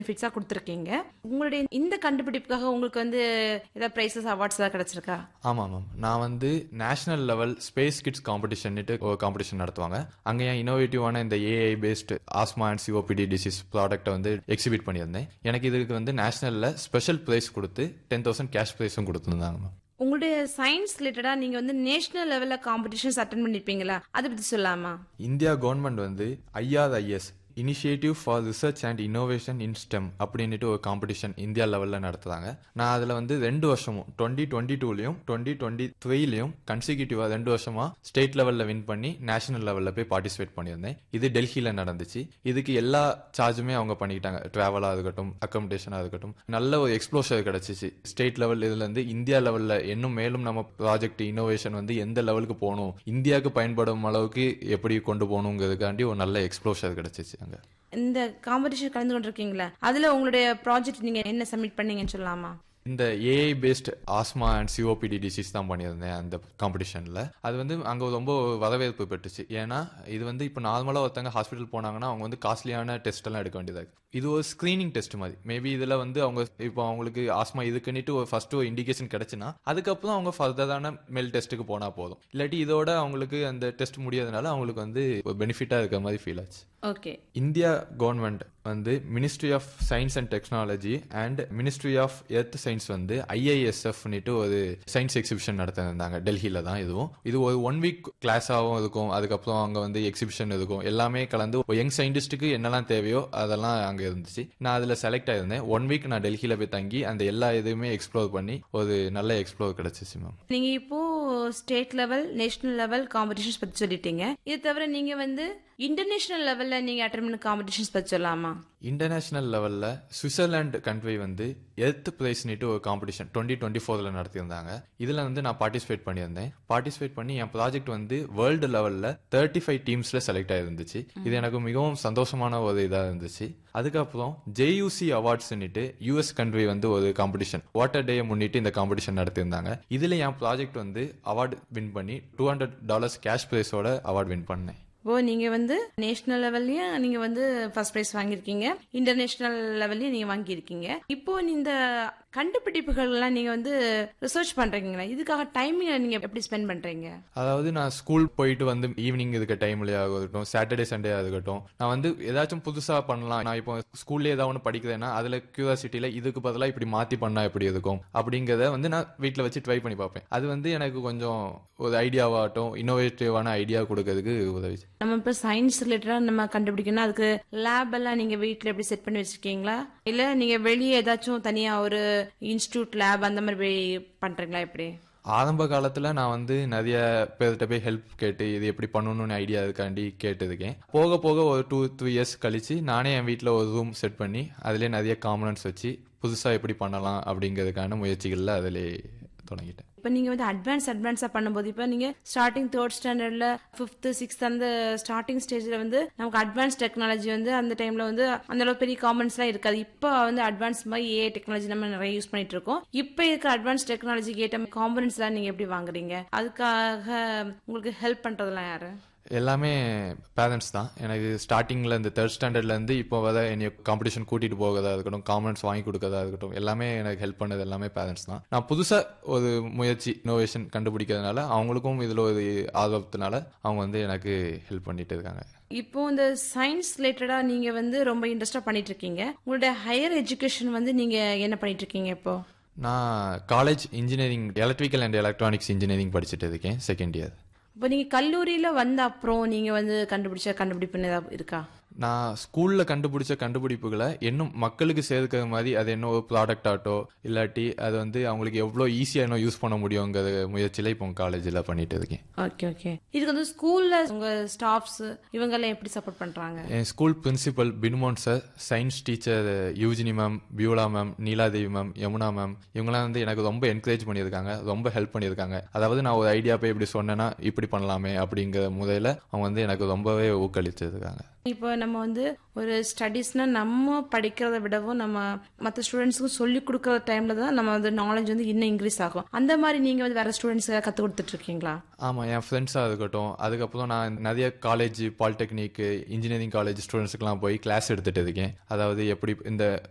ஃபிட்ஸா கொடுத்துருக்கீங்க உங்களுடைய இந்த கண்டுபிடிப்புக்காக உங்களுக்கு வந்து ஏதாவது பிரைசஸ் அவார்ட்ஸ் ஏதாவது கிடைச்சிருக்கா ஆமாம் மேம் நான் வந்து நேஷனல் லெவல் ஸ்பேஸ் கிட்ஸ் காம்படிஷன்னுட்டு ஒரு காம்படிஷன் நடத்துவாங்க அங்கே என் இனோவேட்டிவான இந்த AI based asthma and COPD disease ப்ராடக்ட்டை வந்து எக்ஸிபிட் பண்ணியிருந்தேன் எனக்கு இதுக்கு வந்து நேஷனலில் ஸ்பெஷல் ப்ரைஸ் கொடுத்து டென் தௌசண்ட் கேஷ் ப்ரைஸும் கொடுத்துருந்தாங்க மேம் உங்களுடைய சயின்ஸ் ரிலேட்டடா நீங்க வந்து நேஷனல் லெவல்ல காம்படிஷன்ஸ் அட்டன் பண்ணிருப்பீங்களா அதை பத்தி சொல்லாமா இந்தியா கவர்மெண்ட் வந்து I R I S initiative for research and innovation in STEM அப்படின்ட்டு ஒரு காம்படிஷன் இந்தியா லெவலில் நடத்துறாங்க நான் அதில் வந்து ரெண்டு வருஷமும் டுவெண்ட்டி டுவெண்ட்டி டூலையும் டுவெண்ட்டி டுவெண்ட்டி த்ரீலையும் கன்சிக்யூட்டிவாக ரெண்டு வருஷமா ஸ்டேட் லெவலில் வின் பண்ணி நேஷனல் லெவலில் போய் பார்ட்டிசிபேட் பண்ணியிருந்தேன் இது டெல்லியில் நடந்துச்சு இதுக்கு எல்லா சார்ஜுமே அவங்க பண்ணிக்கிட்டாங்க ட்ராவலாக இருக்கட்டும் அக்கமடேஷனாக இருக்கட்டும் நல்ல ஒரு எக்ஸ்ப்ளோஷர் கிடச்சிச்சு ஸ்டேட் லெவல் இதுலேருந்து இந்தியா லெவலில் இன்னும் மேலும் நம்ம ப்ராஜெக்ட் இன்னோவேஷன் வந்து எந்த லெவலுக்கு போகணும் இந்தியாவுக்கு பயன்படும் அளவுக்கு எப்படி கொண்டு போகணுங்கிறதுக்காண்டி ஒரு நல்ல எக்ஸ்ப்ளோஷர் கிடச்சிச்சு அங்கே இந்த காம்படிஷன் கலந்து கொண்டிருக்கீங்களா அதுல உங்களுடைய ப்ராஜெக்ட் நீங்க என்ன சப்மிட் பண்ணீங்கன்னு சொல்லலாமா இந்த AI based asthma and COPD disease தான் பண்ணியிருந்தேன் அந்த காம்படிஷனில் அது வந்து அங்கே ரொம்ப வரவேற்பு பெற்றுச்சு ஏன்னா இது வந்து இப்போ நார்மலாக ஒருத்தங்க ஹாஸ்பிட்டல் போனாங்கன்னா அவங்க வந்து காஸ்ட்லியான டெஸ்ட் எல்லாம் எடுக்க வேண்டியதாக இருக்கு இது ஒரு ஸ்க்ரீனிங் டெஸ்ட் மாதிரி மேபி இதில் வந்து அவங்க இப்போ அவங்களுக்கு ஆஸ்மா இதுக்குன்னுட்டு ஒரு ஃபர்ஸ்ட் ஒரு இண்டிகேஷன் கிடைச்சுன்னா அதுக்கப்புறம் அவங்க ஃபர்தரான மெல் டெஸ்ட்டுக்கு போனால் போதும் இல்லாட்டி இதோட அவங்களுக்கு அந்த டெஸ்ட் முடியாதனால அவங்களுக்கு வந்து ஒரு பெனிஃபிட்டாக இருக்கிற மாதிரி ஃபீல் ஆச்சு ஓகே இந்தியா கவர்மெண்ட் வந்து ministry of science and technology and ministry of earth science வந்து ஐஐஎஸ்எஃப்னுட்டு ஒரு சயின்ஸ் எக்ஸிபிஷன் நடத்திருந்தாங்க டெல்லியில தான் இதுவும் இது ஒரு ஒன் வீக் கிளாஸாகவும் இருக்கும் அதுக்கப்புறம் அங்கே வந்து எக்ஸிபிஷன் இருக்கும் எல்லாமே கலந்து யங் சயின்டிஸ்ட்டுக்கு என்னெல்லாம் தேவையோ அதெல்லாம் அங்கே இருந்துச்சு நான் அதில் செலக்ட் ஆயிருந்தேன் ஒன் வீக் நான் டெல்லியில் போய் தங்கி அந்த எல்லா இதுவுமே எக்ஸ்ப்ளோர் பண்ணி ஒரு நல்ல எக்ஸ்ப்ளோர் கிடைச்சிச்சு மேம் நீங்க இப்போ state level national level competitions பத்தி சொல்லிட்டீங்க இது தவிர நீங்க வந்து இன்டர்நேஷனல் லெவல்ல நீங்க அட்டன் பண்ண காம்படிஷன்ஸ் பத்தி சொல்லலாமா இன்டர்நேஷனல் லெவலில் சுவிட்சர்லாந்து கண்ட்ரி வந்து எர்த் பிரைஸ்னிட்டு ஒரு காம்படிஷன் டுவெண்ட்டி டுவெண்ட்டி ஃபோரில் நடத்தியிருந்தாங்க இதில் வந்து நான் பார்ட்டிசிபேட் பண்ணியிருந்தேன் பார்ட்டிசிபேட் பண்ணி என் ப்ராஜெக்ட் வந்து வேர்ல்டு லெவலில் தேர்ட்டி ஃபைவ் டீம்ஸில் செலக்ட் ஆயிருந்துச்சு இது எனக்கு மிகவும் சந்தோஷமான ஒரு இதாக இருந்துச்சு அதுக்கப்புறம் ஜேயூசி அவார்ட்ஸ்னுட்டு யூஎஸ் கண்ட்ரி வந்து ஒரு காம்படிஷன் வாட்டர் டே முன்னிட்டு இந்த காம்படிஷன் நடத்தியிருந்தாங்க இதில் என் ப்ராஜெக்ட் வந்து அவார்டு வின் பண்ணி டூ ஹண்ட்ரட் டாலர்ஸ் கேஷ் ப்ரைஸோட அவார்டு வின் பண்ணேன் இப்போ நீங்க வந்து நேஷனல் லெவல்லயும் நீங்க வந்து ஃபர்ஸ்ட் பிரைஸ் வாங்கியிருக்கீங்க இன்டர்நேஷனல் லெவல்லயும் நீங்க வாங்கியிருக்கீங்க இப்போ இந்த கண்டுபிடிப்புகள் எல்லாம் நீங்க வந்து ரிசர்ச் பண்றீங்களா இதுக்காக டைமிங் நீங்க எப்படி ஸ்பெண்ட் பண்றீங்க அதாவது நான் ஸ்கூல் போயிட்டு வந்து ஈவினிங் இருக்க டைம்லயே இருக்கட்டும் சாட்டர்டே சண்டே இருக்கட்டும் நான் வந்து ஏதாச்சும் புதுசா பண்ணலாம் நான் இப்போ ஸ்கூல்ல ஏதாவது ஒன்று படிக்கிறேன்னா அதுல கியூரியாசிட்டியில இதுக்கு பதிலாக இப்படி மாத்தி பண்ணா எப்படி இருக்கும் அப்படிங்கறத வந்து நான் வீட்டில் வச்சு ட்ரை பண்ணி பார்ப்பேன் அது வந்து எனக்கு கொஞ்சம் ஒரு ஐடியாவாகட்டும் இன்னோவேட்டிவான ஐடியா கொடுக்கறதுக்கு உதவி நம்ம இப்ப சயின்ஸ் ரிலேட்டடா நம்ம கண்டுபிடிக்கணும் அதுக்கு லேப் எல்லாம் நீங்க வீட்ல எப்படி செட் பண்ணி வச்சிருக்கீங்களா இல்ல நீங்க வெளியே ஏதாச்சும் தனியா ஒரு இன்ஸ்டியூட் லேப் அந்த மாதிரி போய் பண்றீங்களா எப்படி ஆரம்ப காலத்துல நான் வந்து நிறைய பேர்கிட்ட போய் ஹெல்ப் கேட்டு இது எப்படி பண்ணணும்னு ஐடியா இருக்காண்டி கேட்டிருக்கேன் போக போக ஒரு டூ த்ரீ இயர்ஸ் கழிச்சு நானே என் வீட்டில் ஒரு ரூம் செட் பண்ணி அதுலேயே நிறைய காம்பனன்ட்ஸ் வச்சு புதுசாக எப்படி பண்ணலாம் அப்படிங்கிறதுக்கான முயற்சிகளில் அதிலே தொடங்கிட்டேன் இப்போ நீங்க வந்து அட்வான்ஸ் அட்வான்ஸா பண்ணும்போது இப்போ நீங்க ஸ்டார்டிங் தேர்ட் ஸ்டாண்டர்ட்ல ஃபிஃப்த் சிக்ஸ்த் அந்த ஸ்டார்டிங் ஸ்டேஜ்ல வந்து நமக்கு அட்வான்ஸ் டெக்னாலஜி வந்து அந்த டைம்ல வந்து அந்த அளவுக்கு பெரிய காமன்ஸ் எல்லாம் இருக்காது இப்போ வந்து அட்வான்ஸ் மாதிரி ஏஐ டெக்னாலஜி நம்ம நிறைய யூஸ் பண்ணிட்டு இருக்கோம் இப்போ இருக்க அட்வான்ஸ் டெக்னாலஜிக்கு ஏற்ற காம்பனன்ஸ் எல்லாம் நீங்க எப்படி வாங்குறீங்க அதுக்காக உங்களுக்கு ஹெல்ப் பண்றதெல்லாம் யாரு எல்லாமே பேரண்ட்ஸ் தான் எனக்கு ஸ்டார்டிங்கில் இந்த தேர்ட் ஸ்டாண்டர்ட்லேருந்து இப்போ வர என்னை காம்படிஷன் கூட்டிகிட்டு போகிறதா இருக்கட்டும் காம்பனன்ட்ஸ் வாங்கி கொடுக்கறதா இருக்கட்டும் எல்லாமே எனக்கு ஹெல்ப் பண்ணது எல்லாமே பேரண்ட்ஸ் தான் நான் புதுசாக ஒரு முயற்சி இன்னோவேஷன் கண்டுபிடிக்கிறதுனால அவங்களுக்கும் இதில் ஒரு ஆர்வத்தினால அவங்க வந்து எனக்கு ஹெல்ப் பண்ணிட்டு இருக்காங்க இப்போ இந்த சயின்ஸ் ரிலேட்டடா நீங்க வந்து ரொம்ப இன்ட்ரெஸ்டா பண்ணிட்டு இருக்கீங்க உங்களுடைய ஹையர் எஜுகேஷன் வந்து நீங்க என்ன பண்ணிட்டு இருக்கீங்க இப்போ நான் college engineering electrical and electronics engineering படிச்சுட்டு இருக்கேன் செகண்ட் இயர் இப்போ நீங்க கல்லூரியில வந்த அப்புறம் நீங்க வந்து கண்டுபிடிச்ச கண்டுபிடிப்புன்னு ஏதாவது இருக்கா நான் ஸ்கூல்ல கண்டுபிடிச்ச கண்டுபிடிப்புகளை இன்னும் மக்களுக்கு சேர்க்கிற மாதிரி அது என்ன ஒரு ப்ராடக்ட் ஆட்டோ இல்லாட்டி அது வந்து அவங்களுக்கு எவ்வளோ ஈஸியாக இன்னும் யூஸ் பண்ண முடியுங்கிற முயற்சியில் இப்போ காலேஜில் பண்ணிட்டு இருக்கேன் ஓகே ஓகே இதுக்கு வந்து ஸ்கூல்ல உங்க ஸ்டாஃப்ஸ் இவங்க எல்லாம் எப்படி சப்போர்ட் பண்றாங்க என் ஸ்கூல் பிரின்சிபல் பின்மோன் sir science teacher Eugenie ma'am Beulah ma'am Neeladevi ma'am Yamuna ma'am இவங்களாம் வந்து எனக்கு ரொம்ப என்கரேஜ் பண்ணியிருக்காங்க ரொம்ப ஹெல்ப் பண்ணியிருக்காங்க அதாவது நான் ஒரு ஐடியா போய் இப்படி சொன்னேன்னா இப்படி பண்ணலாமே அப்படிங்கிற முறையில் அவங்க வந்து எனக்கு ரொம்பவே ஊக்களிச்சிருக்காங்க இப்போ நம்ம வந்து ஒரு ஸ்டடீஸ்னா நம்ம படிக்கிறத விடவும் நம்ம மற்ற ஸ்டூடெண்ட்ஸுக்கும் சொல்லி கொடுக்குற டைம்ல தான் நம்ம வந்து நாலேஜ் வந்து இன்னும் இன்க்ரீஸ் ஆகும் அந்த மாதிரி நீங்க வந்து வேற ஸ்டூடெண்ட்ஸ் கத்து கொடுத்துட்டு இருக்கீங்களா ஆமாம் என் ஃப்ரெண்ட்ஸாக இருக்கட்டும் அதுக்கப்புறம் நான் நிறைய காலேஜ் பாலிடெக்னிக் இன்ஜினியரிங் காலேஜ் ஸ்டூடெண்ட்ஸுக்குலாம் போய் கிளாஸ் எடுத்துட்டு இருக்கேன் அதாவது எப்படி இந்த